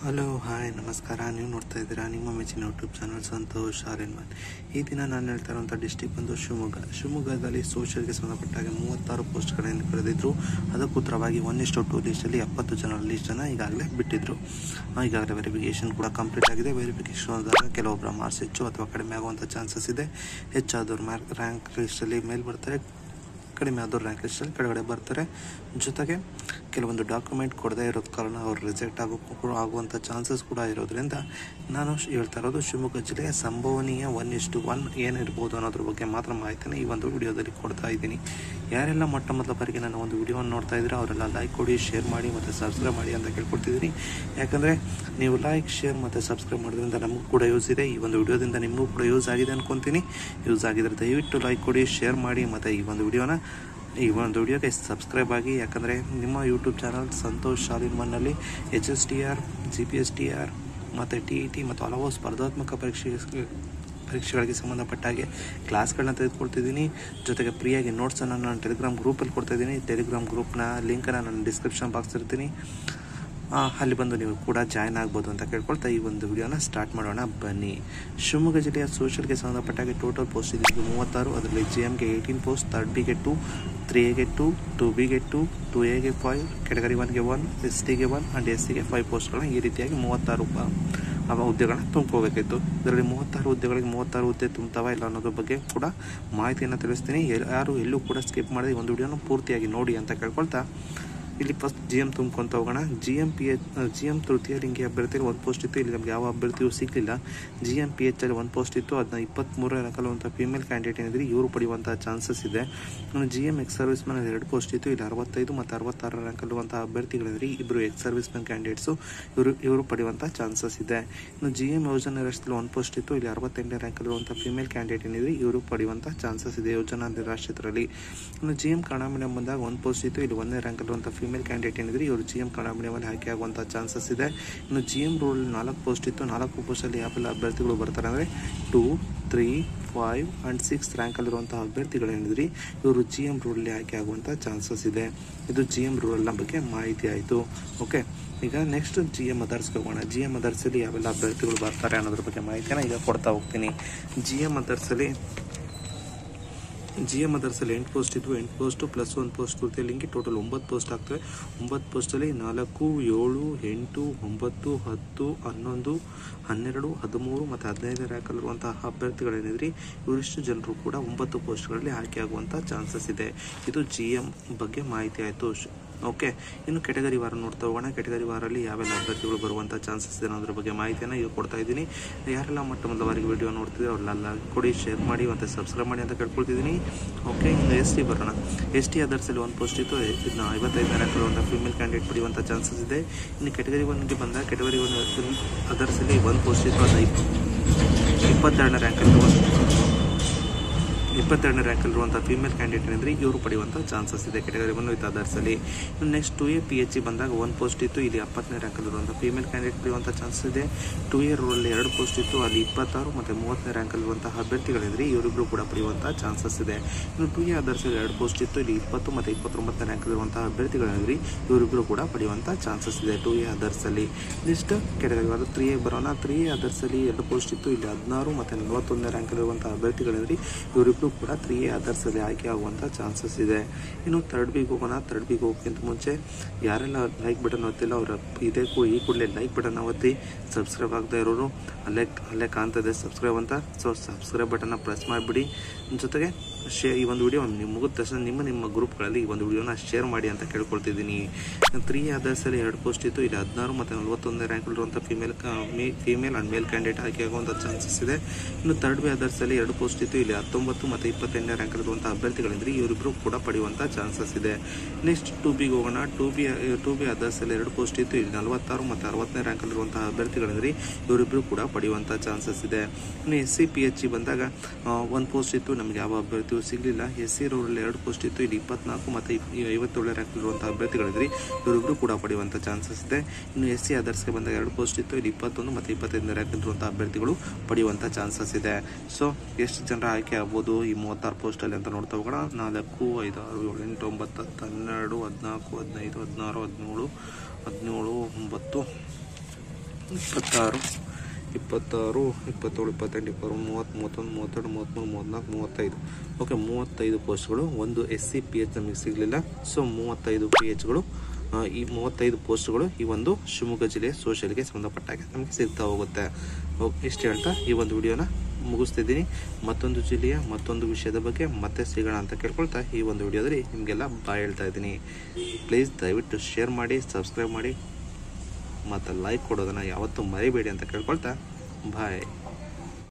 hello hi ನಮಸ್ಕಾರ ನೀವು ನೋಡ್ತಾ ಇದ್ದೀರಾ ನಿಮ್ಮ ಮೆಚ್ಚಿನ ಯೂಟ್ಯೂಬ್ ಚಾನಲ್ ಸಂತೋಷ್ ಆರ್ಯನ್ಮನ್ ಈ ದಿನ ನಾನು ಹೇಳ್ತಾ ಇರುವಂಥ ಡಿಸ್ಟಿಕ್ ಬಂದು ಶಿವಮೊಗ್ಗ ಶಿವಮೊಗ್ಗದಲ್ಲಿ ಸೋಷಿಯಲ್ಗೆ ಸಂಬಂಧಪಟ್ಟಾಗ ಮೂವತ್ತಾರು ಪೋಸ್ಟ್ಗಳನ್ನು ಕರೆದಿದ್ರು ಅದಕ್ಕೂ ಉತ್ತರವಾಗಿ ಒನ್ ಇಷ್ಟು ಟೂ ಲಿಸ್ಟಲ್ಲಿ ಎಪ್ಪತ್ತು ಜನರ ಲಿಸ್ಟನ್ನು ಈಗಾಗಲೇ ಬಿಟ್ಟಿದ್ರು ಆ, ಈಗಾಗಲೇ ವೆರಿಫಿಕೇಷನ್ ಕೂಡ ಕಂಪ್ಲೀಟ್ ಆಗಿದೆ ವೆರಿಫಿಕೇಷನ್ ಆದಾಗ ಕೆಲವೊಬ್ಬರ ಮಾರ್ಕ್ಸ್ ಹೆಚ್ಚು ಅಥವಾ ಕಡಿಮೆ ಆಗುವಂಥ ಚಾನ್ಸಸ್ ಇದೆ ಹೆಚ್ಚಾದವ್ರು ಮ್ಯಾರ್ಕ್ ರ್ಯಾಂಕ್ ಲಿಸ್ಟಲ್ಲಿ ಮೇಲ್ ಬರ್ತಾರೆ ಕಡಿಮೆ ಆದವ್ರು ರ್ಯಾಂಕ್ ಲಿಸ್ಟಲ್ಲಿ ಕೆಳಗಡೆ ಬರ್ತಾರೆ ಜೊತೆಗೆ ಕೆಲವೊಂದು ಡಾಕ್ಯುಮೆಂಟ್ ಕೊಡದೇ ಇರೋದ್ ಕಾರಣ ಅವ್ರು ರಿಜೆಕ್ಟ್ ಆಗೋ ಕೂಡ ಆಗುವಂಥ ಚಾನ್ಸಸ್ ಕೂಡ ಇರೋದ್ರಿಂದ ನಾನು ಶ್- ಹೇಳ್ತಾ ಇರೋದು ಶಿವಮೊಗ್ಗ ಜಿಲ್ಲೆಯ ಸಂಭವನೀಯ ಒನ್ ಇಷ್ಟು ಒನ್ ಏನಿರ್ಬೋದು ಅನ್ನೋದ್ರ ಬಗ್ಗೆ ಮಾತ್ರ ಮಾಹಿತಿನ ಈ ಒಂದು ವಿಡಿಯೋದಲ್ಲಿ ಕೊಡ್ತಾ ಇದ್ದೀನಿ ಯಾರೆಲ್ಲ ಮೊಟ್ಟ ಮೊದಲ ಬಾರಿಗೆ ನನ್ನ ಒಂದು ವಿಡಿಯೋವನ್ನು ನೋಡ್ತಾ ಇದ್ದೀರಾ ಅವರೆಲ್ಲ ಲೈಕ್ ಕೊಡಿ ಶೇರ್ ಮಾಡಿ ಮತ್ತು ಸಬ್ಸ್ಕ್ರೈಬ್ ಮಾಡಿ ಅಂತ ಕೇಳ್ಕೊಡ್ತಿದ್ದೀನಿ ಯಾಕಂದರೆ ನೀವು ಲೈಕ್ ಶೇರ್ ಮತ್ತು ಸಬ್ಸ್ಕ್ರೈಬ್ ಮಾಡೋದ್ರಿಂದ ನಮಗೂ ಕೂಡ ಯೂಸ್ ಇದೆ ಈ ಒಂದು ವಿಡಿಯೋದಿಂದ ನಿಮಗೂ ಕೂಡ ಯೂಸ್ ಆಗಿದೆ ಅನ್ಕೊತೀನಿ ಯೂಸ್ ಆಗಿದ್ರೆ ದಯವಿಟ್ಟು ಲೈಕ್ ಕೊಡಿ ಶೇರ್ ಮಾಡಿ ಮತ್ತು ಈ ಒಂದು ವಿಡಿಯೋನ ಈ ಒಂದು ವಿಡಿಯೋಗೆ ಸಬ್ಸ್ಕ್ರೈಬ್ ಆಗಿ ಯಾಕಂದರೆ ನಿಮ್ಮ ಯೂಟ್ಯೂಬ್ ಚಾನಲ್ ಸಂತೋಷ್ ಶಾಲಿನ್ ಮನ್ನಲ್ಲಿ H S T R G P S T R ಮತ್ತು ಟಿ ಇ ಟಿ ಮತ್ತು ಹಲವು ಸ್ಪರ್ಧಾತ್ಮಕ ಪರೀಕ್ಷೆ ಪರೀಕ್ಷೆಗಳಿಗೆ ಸಂಬಂಧಪಟ್ಟ ಹಾಗೆ ಕ್ಲಾಸ್ಗಳನ್ನ ತೆಗೆದುಕೊಳ್ತಿದ್ದೀನಿ ಜೊತೆಗೆ ಫ್ರೀಯಾಗಿ ನೋಟ್ಸನ್ನು ನಾನು ಟೆಲಿಗ್ರಾಮ್ ಗ್ರೂಪಲ್ಲಿ ಕೊಡ್ತಾ ಇದ್ದೀನಿ ಟೆಲಿಗ್ರಾಮ್ ಗ್ರೂಪ್ನ ಲಿಂಕನ್ನು ನಾನು ಡಿಸ್ಕ್ರಿಪ್ಷನ್ ಬಾಕ್ಸ್ ಇರ್ತೀನಿ ಆ, ಅಲ್ಲಿ ಬಂದು ನೀವು ಕೂಡ ಜಾಯ್ನ್ ಆಗ್ಬೋದು ಅಂತ ಕೇಳ್ಕೊಳ್ತಾ ಈ ಒಂದು ವಿಡಿಯೋನ ಸ್ಟಾರ್ಟ್ ಮಾಡೋಣ ಬನ್ನಿ ಶಿವಮೊಗ್ಗ ಜಿಲ್ಲೆಯ ಸೋಷಲ್ಗೆ ಸಂಬಂಧಪಟ್ಟಾಗೆ ಟೋಟಲ್ ಪೋಸ್ಟ್ ಇದೆ ಮೂವತ್ತಾರು ಅದರಲ್ಲಿ ಜಿ ಎಮ್ಗೆ ಏಯ್ಟೀನ್ ಪೋಸ್ಟ್ ಥರ್ಡ್ ಬಿಗೆ ಟು ತ್ರೀ ಎಗೆ ಟು ಟು ಬಿಗೆ ಟು ಟು ಎಗೆ ಫೈವ್ ಕೆಟಗರಿ ಒನ್ಗೆ ಒನ್ ಎಸ್ ಟಿಗೆ ಒನ್ ಆ್ಯಂಡ್ ಎಸ್ ಸಿಗೆ ಫೈವ್ ಪೋಸ್ಟ್ಗಳನ್ನ ಈ ರೀತಿಯಾಗಿ ಮೂವತ್ತಾರು ಪ- ಅವ ಹುದ್ದೆಗಳನ್ನ ತುಂಬ್ಕೋಬೇಕಿತ್ತು ಇದರಲ್ಲಿ ಮೂವತ್ತಾರು ಹುದ್ದೆಗಳಿಗೆ ಮೂವತ್ತಾರು ಹುದ್ದೆ ತುಂಬ್ತಾವ ಇಲ್ಲ ಅನ್ನೋದ್ರ ಬಗ್ಗೆ ಕೂಡ ಮಾಹಿತಿಯನ್ನು ತಿಳಿಸ್ತೀನಿ ಎಲ್- ಯಾರು ಎಲ್ಲೂ ಕೂಡ ಸ್ಕಿಪ್ ಮಾಡದೆ ಈ ಒಂದು ವಿಡಿಯೋನ ಪೂರ್ತಿಯಾಗಿ ನೋಡಿ ಅಂತ ಕೇಳ್ಕೊಳ್ತಾ ಇಲ್ಲಿ ಫಸ್ಟ್ ಜಿ ಎಮ್ ತುಂಬ್ಕೊಂತ ಹೋಗೋಣ G M P H G M ತೃತೀಯ ಲಿಂಗಿ ಅಭ್ಯರ್ಥಿಯಲ್ಲಿ ಒಂದು ಪೋಸ್ಟ್ ಇತ್ತು ಇಲ್ಲಿ ನಮ್ಗೆ ಯಾವ ಅಭ್ಯರ್ಥಿಯೂ ಸಿಗಲಿಲ್ಲ ಜಿ ಎಮ್ ಪಿ ಎಚ್ ಅಲ್ಲಿ ಒಂದು ಪೋಸ್ಟ್ ಇತ್ತು ಅದನ್ನ ಇಪ್ಪತ್ತ್ಮೂರರ ಲೆಕ್ಕಲುವಂಥ ಫೀಮೇಲ್ ಕ್ಯಾಂಡಿಡೇಟ್ ಏನಿದ್ರೆ ಇವರು ಪಡೆಯುವಂಥ ಚಾನ್ಸಸ್ ಇದೆ ಇನ್ನು G M ex service man ಎರಡು ಪೋಸ್ಟ್ ಇತ್ತು ಇಲ್ಲಿ ಅರವತ್ತೈದು ಮತ್ತು ಅರವತ್ತಾರರ ರ್ಯಾಂಕಲ್ಲಿರುವಂಥ ಅಭ್ಯರ್ಥಿಗಳಿದ್ರೆ ಇಬ್ಬರು ಎಕ್ಸ್ ಸರ್ವಿಸ್ ಮ್ಯಾನ್ ಕ್ಯಾಂಡಿಡೇಟ್ಸು ಇವರು ಇವರು ಪಡೆಯುವಂಥ ಚಾನ್ಸಸ್ ಇದೆ ಇನ್ನು ಜಿ ಎಮ್ ಯೋಜನಾ ನಿರಾಶ್ರಿತರಲ್ಲಿ ಒಂದು ಪೋಸ್ಟ್ ಇತ್ತು ಇಲ್ಲಿ ಅರವತ್ತೆಂಟನೇ ರ್ಯಾಂಕಲ್ಲಿರುವಂಥ ಫೀಮೇಲ್ ಕ್ಯಾಂಡಿಡೇಟ್ ಏನಿದೆ ಇವರು ಪಡೆಯುವಂಥ ಚಾನ್ಸಸ್ ಇದೆ ಯೋಜನಾ ನಿರಾಶ್ರಿತರಲ್ಲಿ ಇನ್ನು ಜಿ ಎಮ್ ಕನ್ನಡ ಮೀಡಿಯಂ ಬಂದಾಗ ಒಂದು ಪೋಸ್ಟ್ ಇತ್ತು ಇಲ್ಲಿ ಒಂದನೇ ರ್ಯಾಂಕಲ್ಲಿರುವಂಥ ಫೀಮೇಲ್ ಕ್ಯಾಂಡಿಡೇಟ್ ಏನಿದ್ರೆ ಇವರು ಜಿ ಎಮ್ ಕನ್ನಡ ಮೀಡಿಯಮಲ್ಲಿ ಆಯ್ಕೆ ಆಗುವಂಥ ಚಾನ್ಸಸ್ ಇದೆ ಇನ್ನು ಜಿ ಎಮ್ ರೂಲ್ ನಾಲ್ಕು ಪೋಸ್ಟ್ ಇತ್ತು ನಾಲ್ಕು ಪೋಸ್ಟಲ್ಲಿ ಯಾವೆಲ್ಲ ಅಭ್ಯರ್ಥಿಗಳು ಬರ್ತಾರೆ ಅಂದರೆ two three five and six ರ್ಯಾಂಕಲ್ಲಿರುವಂಥ ಅಭ್ಯರ್ಥಿಗಳೇನಿದ್ರಿ ಇವರು ಜಿ ಎಮ್ ರೂಲಲ್ಲಿ ಆಯ್ಕೆ ಆಗುವಂಥ ಚಾನ್ಸಸ್ ಇದೆ ಇದು ಜಿ ಎಮ್ ರೂರಲ್ನ ಬಗ್ಗೆ ಮಾಹಿತಿ ಆಯಿತು ಓಕೆ ಈಗ ನೆಕ್ಸ್ಟ್ ಜಿ ಎಮ್ ಅದರ್ಸ್ಗೆ ಹೋಗೋಣ ಜಿ ಎಮ್ ಅದರ್ಸಲ್ಲಿ ಯಾವೆಲ್ಲ ಅಭ್ಯರ್ಥಿಗಳು ಬರ್ತಾರೆ ಅನ್ನೋದ್ರ ಬಗ್ಗೆ ಮಾಹಿತಿನ ಈಗ ಕೊಡ್ತಾ ಹೋಗ್ತೀನಿ ಜಿ ಎಮ್ ಅದರ್ಸಲ್ಲಿ ಜಿ ಎಮ್ ಅದರ್ಸಲ್ಲಿ ಎಂಟು ಪೋಸ್ಟ್ ಇದ್ವು ಎಂಟು ಪೋಸ್ಟು ಪ್ಲಸ್ ಒಂದು ಪೋಸ್ಟ್ ತೃತೀಯ ಲಿಂಗಿ ಟೋಟಲ್ ಒಂಬತ್ತು ಪೋಸ್ಟ್ ಆಗ್ತವೆ ಒಂಬತ್ತು ಪೋಸ್ಟಲ್ಲಿ ನಾಲ್ಕು ಏಳು ಎಂಟು ಒಂಬತ್ತು ಹತ್ತು ಹನ್ನೊಂದು ಹನ್ನೆರಡು ಹದಿಮೂರು ಮತ್ತು ಹದಿನೈದನೇ ರ್ಯಾಂಕಲ್ಲಿರುವಂತಹ ಅಭ್ಯರ್ಥಿಗಳೇನಿದ್ರಿ ಇವರಿಷ್ಟು ಜನರು ಕೂಡ ಒಂಬತ್ತು ಪೋಸ್ಟ್ಗಳಲ್ಲಿ ಆಯ್ಕೆಯಾಗುವಂಥ ಚಾನ್ಸಸ್ ಇದೆ ಇದು ಜಿ ಎಮ್ ಬಗ್ಗೆ ಮಾಹಿತಿ ಆಯಿತು ಓಕೆ ಇನ್ನು ಕೆಟಗರಿ ವಾರ ನೋಡ್ತಾ ಹೋಗೋಣ ಕೆಟಗರಿ ವಾರಲ್ಲಿ ಯಾವೆಲ್ಲ ಅಭ್ಯರ್ಥಿಗಳು ಬರುವಂಥ ಚಾನ್ಸಸ್ ಇದೆ ಅನ್ನೋದ್ರ ಬಗ್ಗೆ ಮಾಹಿತಿಯನ್ನು ಈಗ ಕೊಡ್ತಾ ಇದ್ದೀನಿ ಯಾರೆಲ್ಲ ಮೊಟ್ಟ ಮೊದಲ ಬಾರಿಗೆ ವಿಡಿಯೋ ನೋಡ್ತಿದ್ರೆ ಅವರೆಲ್ಲ ಕೊಡಿ ಶೇರ್ ಮಾಡಿ ಮತ್ತು ಸಬ್ಸ್ಕ್ರೈಬ್ ಮಾಡಿ ಅಂತ ಕೇಳ್ಕೊಳ್ತಿದ್ದೀನಿ ಓಕೆ ಇನ್ನು ಎಸ್ ಟಿ ಬರೋಣ ಎಸ್ ಟಿ ಅದರ್ಸಲ್ಲಿ ಒಂದು ಪೋಸ್ಟ್ ಇತ್ತು ಇದನ್ನ ಐವತ್ತೈದನೇ ರ್ಯಾಂಕಲ್ಲಿರುವಂಥ ಫಿಮೇಲ್ ಕ್ಯಾಂಡಿಡೇಟ್ ಪಡೆಯುವಂಥ ಚಾನ್ಸಸ್ ಇದೆ ಇನ್ನು ಕೆಟಗರಿ ಒನ್ಗೆ ಬಂದಾಗ ಕೆಟಗರಿ ಒನ್ ಅದರ್ಸಲ್ಲಿ ಒಂದು ಪೋಸ್ಟ್ ಇತ್ತು ಅದು ಇಪ್- ಇಪ್ಪತ್ತೆರಡನೇ ರ್ಯಾಂಕಲ್ಲಿರುವಂಥ ಇಪ್ಪತ್ತೆರಡನೇ ರ್ಯಾಂಕಲ್ಲಿರುವಂಥ ಫೀಮೇಲ್ ಕ್ಯಾಂಡಿಡೇಟ್ ಏನಿದ್ರೆ ಇವರು ಪಡೆಯುವಂಥ ಚಾನ್ಸಸ್ ಇದೆ ಕೆಟಗರಿ ಒನ್ ವಿತ್ ಅದರ್ಸಲ್ಲಿ ಇನ್ನು next two A P H ಬಂದಾಗ ಒಂದು ಪೋಸ್ಟ್ ಇತ್ತು ಇಲ್ಲಿ ಎಪ್ಪತ್ತನೇ ರ್ಯಾಂಕಲ್ಲಿರುವಂಥ ಫೀಮೇಲ್ ಕ್ಯಾಂಡಿಡೇಟ್ ಪಡೆಯುವಂಥ ಚಾನ್ಸಸ್ ಇದೆ ಟು ಎ ರೋಲಲ್ಲಿ ಎರಡು ಪೋಸ್ಟ್ ಇತ್ತು ಅಲ್ಲಿ ಇಪ್ಪತ್ತಾರು ಮತ್ತು ಮೂವತ್ತನೇ ರ್ಯಾಂಕಲ್ಲಿರುವಂತಹ ಅಭ್ಯರ್ಥಿಗಳಿದ್ರೆ ಇವರಿಬ್ಬರು ಕೂಡ ಪಡೆಯುವಂಥ ಚಾನ್ಸಸ್ ಇದೆ ಇನ್ನು ಟು ಎ ಅದರ್ಸಲ್ಲಿ ಎರಡು ಪೋಸ್ಟ್ ಇತ್ತು ಇಲ್ಲಿ ಇಪ್ಪತ್ತು ಮತ್ತು ಇಪ್ಪತ್ತೊಂಬತ್ತನೇ ರ್ಯಾಂಕಲ್ಲಿರುವಂತಹ ಅಭ್ಯರ್ಥಿಗಳಿದ್ರೆ ಇವರಿಬ್ಬರು ಕೂಡ ಪಡೆಯುವಂಥ ಚಾನ್ಸಸ್ ಇದೆ ಟು ಎ ಅದರ್ಸಲ್ಲಿ ನೆಕ್ಸ್ಟ್ ಕೆಟಗರಿ ಅದು ತ್ರೀ ಎ ಬರೋಣ ತ್ರೀ ಎ ಅದರ್ಸಲ್ಲಿ ಎರಡು ಪೋಸ್ಟ್ ಇತ್ತು ಇಲ್ಲಿ ಹದಿನಾರು ಮತ್ತು ನಲವತ್ತೊಂದನೇ ರ್ಯಾಂಕಲ್ಲಿರುವಂಥ ಅಭ್ಯರ್ಥಿಗಳಿದ್ರೆ ಇವರಿಬ್ಬರು ಕೂಡ ತ್ರೀ ಎ ಅದರ್ಸಲ್ಲಿ ಆಯ್ಕೆ ಆಗುವಂಥ ಚಾನ್ಸಸ್ ಇದೆ ಇನ್ನು ಥರ್ಡ್ ಬಿಗೆ ಹೋಗೋಣ ಥರ್ಡ್ ಬಿಗೆ ಹೋಗೋಕ್ಕಿಂತ ಮುಂಚೆ ಯಾರೆಲ್ಲ ಲೈಕ್ ಬಟನ್ ಒತ್ತಿಲ್ಲ ಅವರ ಇದೇ ಕೂ ಈ ಕೂಡಲೇ ಲೈಕ್ ಬಟನ್ ಒತ್ತಿ ಸಬ್ಸ್ಕ್ರೈಬ್ ಆಗದೆ ಇರೋರು ಅಲ್ಲೇ ಅಲ್ಲೇ ಕಾಣ್ತದೆ ಸಬ್ಸ್ಕ್ರೈಬ್ ಅಂತ ಸೊ ಸಬ್ಸ್ಕ್ರೈಬ್ ಬಟನ್ನ ಪ್ರೆಸ್ ಮಾಡಿಬಿಡಿ ಜೊತೆಗೆ ಶೇ ಈ ಒಂದು ವಿಡಿಯೋ ನೀವು ಮುಗಿದ ತಕ್ಷಣ ನಿಮ್ಮ ನಿಮ್ಮ ಗ್ರೂಪ್ಗಳಲ್ಲಿ ಈ ಒಂದು ವಿಡಿಯೋನ ಶೇರ್ ಮಾಡಿ ಅಂತ ಕೇಳ್ಕೊಳ್ತಿದ್ದೀನಿ ತ್ರೀ ಅದರ್ಸಲ್ಲಿ ಎರಡು ಪೋಸ್ಟ್ ಇತ್ತು ಇಲ್ಲಿ ಹದಿನಾರು ಮತ್ತು ನಲವತ್ತೊಂದನೇ ರ್ಯಾಂಕಲ್ಲಿರುವಂಥ female female and male candidate ಆಯ್ಕೆ ಆಗುವಂಥ ಚಾನ್ಸಸ್ ಇದೆ ಇನ್ನು ಥರ್ಡ್ ಬಿ ಅದರ್ಸಲ್ಲಿ ಎರಡು ಪೋಸ್ಟ್ ಇತ್ತು ಇಲ್ಲಿ ಹತ್ತೊಂಬತ್ತು ಮತ್ತು ಇಪ್ಪತ್ತೆಂಟನೇ ರ್ಯಾಂಕಲ್ಲಿರುವಂಥ ಅಭ್ಯರ್ಥಿಗಳಿದ್ರೆ ಇವರಿಬ್ಬರು ಕೂಡ ಪಡೆಯುವಂಥ ಚಾನ್ಸಸ್ ಇದೆ ನೆಕ್ಸ್ಟ್ ಟು ಬಿಗೆ ಹೋಗೋಣ ಟು ಬಿ ಟು ಬಿ ಅದರ್ಸಲ್ಲಿ ಎರಡು ಪೋಸ್ಟ್ ಇತ್ತು ಇಲ್ಲಿ ನಲವತ್ತಾರು ಮತ್ತು ಅರವತ್ತನೇ ರ್ಯಾಂಕಲ್ಲಿರುವಂಥ ಅಭ್ಯರ್ಥಿಗಳಿದ್ರೆ ಇವರಿಬ್ಬರು ಕೂಡ ಪಡೆಯುವಂಥ ಚಾನ್ಸಸ್ ಇದೆ ಇನ್ನು S C P H C ಬಂದಾಗ ಒಂದು ಪೋಸ್ಟ್ ಇತ್ತು ನಮಗೆ ಯಾವ ಅಭ್ಯರ್ಥಿಯೂ ಸಿಗಲಿಲ್ಲ ಎಸ್ ಸಿ ರೋಡಲ್ಲಿ ಎರಡು ಪೋಸ್ಟ್ ಇತ್ತು ಇಲ್ಲಿ ಇಪ್ಪತ್ನಾಲ್ಕು ಮತ್ತು ಐವತ್ತೇಳನೇ ರ್ಯಾಂಕಲ್ಲಿರುವಂಥ ಅಭ್ಯರ್ಥಿಗಳಿದ್ರೆ ಇವರಿಬ್ಬರು ಕೂಡ ಪಡೆಯುವಂಥ ಚಾನ್ಸಸ್ ಇದೆ ಇನ್ನು ಎಸ್ ಸಿ ಅದರ್ಸ್ಗೆ ಬಂದಾಗ ಎರಡು ಪೋಸ್ಟ್ ಇತ್ತು ಇಲ್ಲಿ ಇಪ್ಪತ್ತೊಂದು ಮತ್ತು ಇಪ್ಪತ್ತೈದನೇ ರ್ಯಾಂಕಲ್ಲಿರುವಂಥ ಅಭ್ಯರ್ಥಿಗಳು ಪಡೆಯುವಂಥ ಚಾನ್ಸಸ್ ಇದೆ ಸೊ ಎಷ್ಟು ಜನರ ಆಯ್ಕೆ ಆಗ್ಬೋದು ಈ ಮೂವತ್ತಾರು ಪೋಸ್ಟಲ್ಲಿ ಅಂತ ನೋಡ್ತಾ ಹೋಗೋಣ ನಾಲ್ಕು ಐದು ಆರು ಏಳು ಎಂಟು ಒಂಬತ್ತು ಹತ್ತು ಹನ್ನೆರಡು ಹದಿನಾಲ್ಕು ಹದಿನೈದು ಹದಿನಾರು ಹದಿನೇಳು ಹದಿನೇಳು ಒಂಬತ್ತು ಇಪ್ಪತ್ತಾರು ಇಪ್ಪತ್ತಾರು ಇಪ್ಪತ್ತೇಳು ಇಪ್ಪತ್ತೆಂಟು ಇಪ್ಪತ್ತು ಮೂವತ್ತು ಮೂವತ್ತೊಂದು ಮೂವತ್ತೆರಡು ಮೂವತ್ತ್ಮೂರು ಮೂವತ್ತ್ನಾಲ್ಕು ಮೂವತ್ತೈದು ಓಕೆ ಮೂವತ್ತೈದು ಪೋಸ್ಟ್ಗಳು ಒಂದು ಎಸ್ ಸಿ ಪಿ ಎಚ್ ನಮಗೆ ಸಿಗಲಿಲ್ಲ ಸೊ ಮೂವತ್ತೈದು ಪಿ ಎಚ್ಗಳು ಈ ಮೂವತ್ತೈದು ಪೋಸ್ಟ್ಗಳು ಈ ಒಂದು ಶಿವಮೊಗ್ಗ ಜಿಲ್ಲೆಯ ಸೋಷಿಯಲ್ಗೆ ಸಂಬಂಧಪಟ್ಟಾಗೆ ನಮಗೆ ಸಿಗ್ತಾ ಹೋಗುತ್ತೆ ಓಕೆ ಇಷ್ಟು ಹೇಳ್ತಾ ಈ ಒಂದು ವಿಡಿಯೋನ ಮುಗಿಸ್ತಿದ್ದೀನಿ ಮತ್ತೊಂದು ಜಿಲ್ಲೆಯ ಮತ್ತೊಂದು ವಿಷಯದ ಬಗ್ಗೆ ಮತ್ತೆ ಸಿಗೋಣ ಅಂತ ಕೇಳ್ಕೊಳ್ತಾ ಈ ಒಂದು ವಿಡಿಯೋದಲ್ಲಿ ನಿಮಗೆಲ್ಲ ಬಾಯ್ ಹೇಳ್ತಾ ಇದ್ದೀನಿ ಪ್ಲೀಸ್ ದಯವಿಟ್ಟು ಶೇರ್ ಮಾಡಿ ಸಬ್ಸ್ಕ್ರೈಬ್ ಮಾಡಿ ಮತ್ತು ಲೈಕ್ ಕೊಡೋದನ್ನು ಯಾವತ್ತೂ ಮರಿಬೇಡಿ ಅಂತ ಕೇಳ್ಕೊಳ್ತಾ ಬಾಯ್